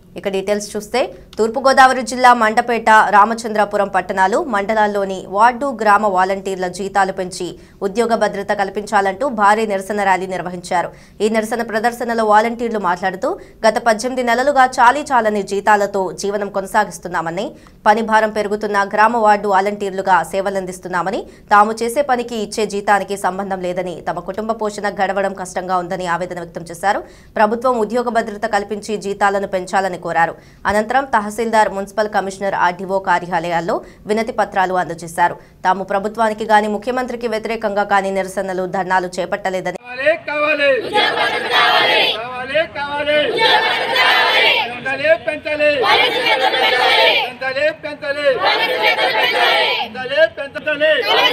ఇక డీటెయిల్స్ చూస్తే తూర్పుగోదావరి జిల్లా మండపేట రామచంద్రాపురం పట్టణాలు మండలాల్లోని వార్డు గ్రామ వాలంటీర్ల జీతాలు పెంచి ఉద్యోగ భద్రత కల్పించాలంటూ భారీ నిరసన ర్యాలీ నిర్వహించారు ఈ నిరసన ప్రదర్శనలో వాలంటీర్లు మాట్లాడుతూ గత పద్దెనిమిది నెలలుగా చాలీ చాలని జీతాలతో జీవనం కొనసాగిస్తున్నామని పని భారం పెరుగుతున్న గ్రామ వార్డు వాలంటీర్లుగా సేవలందిస్తున్నామని తాము చేసే పనికి ఇచ్చే జీతానికి సంబంధం లేదని తమ కుటుంబ పోషణ గడవడం కష్టంగా ఉందని ఆవేదన వ్యక్తం చేశారు ప్రభుత్వం ఉద్యోగ భద్రత కల్పించి జీతాలను పెంచాలని కోరారు అనంతరం తహసీల్దార్ మున్సిపల్ కమిషనర్ ఆర్డీఓ కార్యాలయాల్లో వినతి పత్రాలు అందజేశారు తాము ప్రభుత్వానికి గాని ముఖ్యమంత్రికి వ్యతిరేకంగా గాని నిరసనలు ధర్నాలు చేపట్టలేదని కావాలి కావాలి కావాలి కావాలి పెంచాలి పెంచాలి పెంచాలి పెంచాలి పెంచాలి పెంచాలి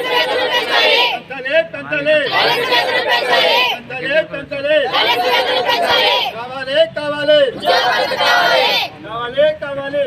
పెంచాలి పెంచాలి పెంచాలి కావాలి కావాలి కావాలి కావాలి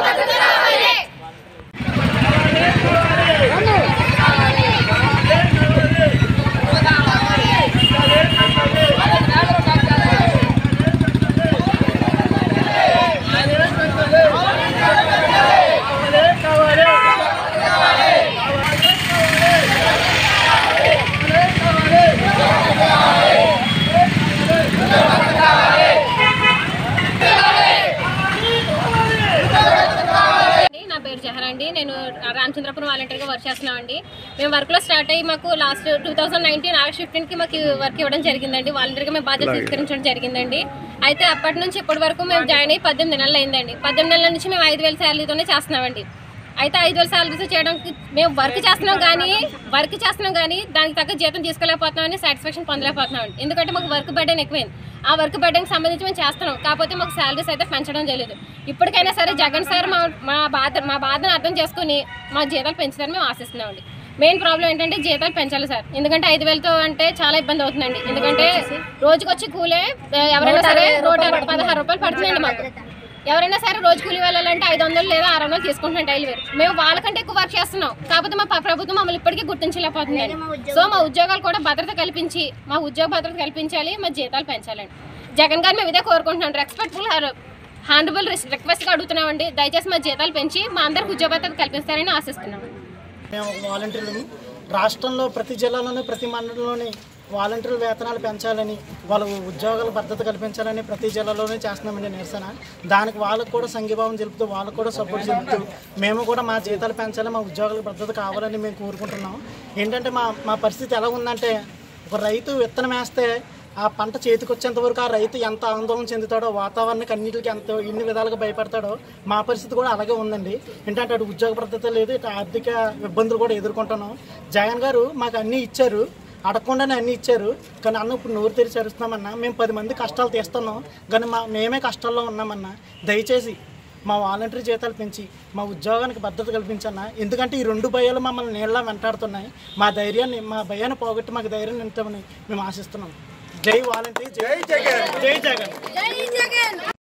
అండి నా పేరు జహర్ అండి నేను రామచంద్రపురం వాలంటీర్గా వర్క్ చేస్తున్నాం అండి మేము వర్క్లో స్టార్ట్ అయ్యి మాకు last two thousand nineteen August ఫిఫ్టీన్కి మాకు వర్క్ ఇవ్వడం జరిగిందండి వాలంటీర్గా మేము బాధ్యత స్వీకరించడం జరిగిందండి అయితే అప్పటి నుంచి ఇప్పటి వరకు మేము జాయిన్ అయ్యి పద్దెనిమిది నెలలు అయిందండి పద్దెనిమిది నెలల నుంచి మేము ఐదు వేల శాలరీతోనే చేస్తున్నామండి అయితే ఐదు వేల శాలరీతో చేయడానికి మేము వర్క్ చేస్తున్నాం కానీ వర్క్ చేస్తున్నాం కానీ దానికి తగ్గ జీతం తీసుకోలేకపోతున్నామని సాటిస్ఫాక్షన్ పొందలేకపోతున్నాం అండి ఎందుకంటే మాకు వర్క్ బర్డెన్ ఎక్కువైంది ఆ వర్క్ బర్డెన్కి సంబంధించి మేము చేస్తున్నాం కాకపోతే మాకు శాలరీస్ అయితే పెంచడం తెలియదు ఇప్పటికైనా సరే జగన్ సార్ మా మా బాధ మా బాధను అర్థం చేసుకుని మా జీతాలు పెంచుతారని మేము ఆశిస్తున్నామండి మెయిన్ ప్రాబ్లం ఏంటంటే జీతాలు పెంచాలి సార్ ఎందుకంటే ఐదు వేలతో అంటే చాలా ఇబ్బంది అవుతుందండి ఎందుకంటే రోజుకొచ్చి కూలే ఆ, ఎవరైనా సరే నూట పదహారు రూపాయలు పడుతుందండి మాకు ఎవరైనా సరే రోజు కూలి వెళ్ళాలంటే ఐదు వందలు లేదా ఆరు వందలు తీసుకుంటున్నాం డైలీ వేర్ మేము వాళ్ళకంటే ఎక్కువ వర్క్ చేస్తున్నాం కాకపోతే మా ప- ప్రభుత్వం మమ్మల్ని ఇప్పటికీ గుర్తించలేకపోతుంది సో మా ఉద్యోగాలు కూడా భద్రత కల్పించి మా ఉద్యోగ భద్రత కల్పించాలి మా జీతాలు పెంచాలండి జగన్ గారు మేము ఇదే కోరుకుంటున్నాం రెస్పెక్ట్ఫుల్ హానరబుల్ రిక్వెస్ట్గా అడుగుతున్నామండి దయచేసి మా జీతాలు పెంచి మా అందరికి ఉద్యోగ భద్రత కల్పిస్తారని ఆశిస్తున్నాం మేము ఒక వాలంటీర్లని రాష్ట్రంలో ప్రతి జిల్లాలోని ప్రతి మండలంలోని వాలంటీర్ల వేతనాలు పెంచాలని వాళ్ళ ఉద్యోగాల భద్రత కల్పించాలని ప్రతి జిల్లాలోనే చేస్తున్నామండి నిరసన దానికి వాళ్ళకు కూడా సంఘీభావం తెలుపుతూ వాళ్ళకు కూడా సపోర్ట్ చెబుతూ మేము కూడా మా జీతాలు పెంచాలి మా ఉద్యోగాల భద్రత కావాలని మేము కోరుకుంటున్నాం ఏంటంటే మా మా పరిస్థితి ఎలా ఉందంటే ఒక రైతు విత్తనం వేస్తే ఆ పంట చేతికి వచ్చేంత వరకు ఆ రైతు ఎంత ఆందోళన చెందుతాడో వాతావరణానికి అన్నిటికీ ఎంత ఇన్ని విధాలుగా భయపడతాడో మా పరిస్థితి కూడా అలాగే ఉందండి ఏంటంటే అటు ఉద్యోగ భద్రత లేదు ఇటు ఆర్థిక ఇబ్బందులు కూడా ఎదుర్కొంటున్నాం జగన్ గారు మాకు అన్నీ ఇచ్చారు అడగకుండానే అన్నీ ఇచ్చారు కానీ అన్న ఇప్పుడు నోరు తెరిచి అరుస్తున్నామన్నా మేము పది మంది కష్టాలు తీస్తున్నాం కానీ మా మేమే కష్టాల్లో ఉన్నామన్నా దయచేసి మా వాలంటరీ జీతాలు పెంచి మా ఉద్యోగానికి భద్రత కల్పించన్నా ఎందుకంటే ఈ రెండు భయాలు మమ్మల్ని నీళ్ళ వెంటాడుతున్నాయి మా ధైర్యాన్ని మా భయాన్ని పోగొట్టి మాకు ధైర్యం నింపుతామని మేము ఆశిస్తున్నాం జై వాలంటీర్ జై జగన్ జై జగన్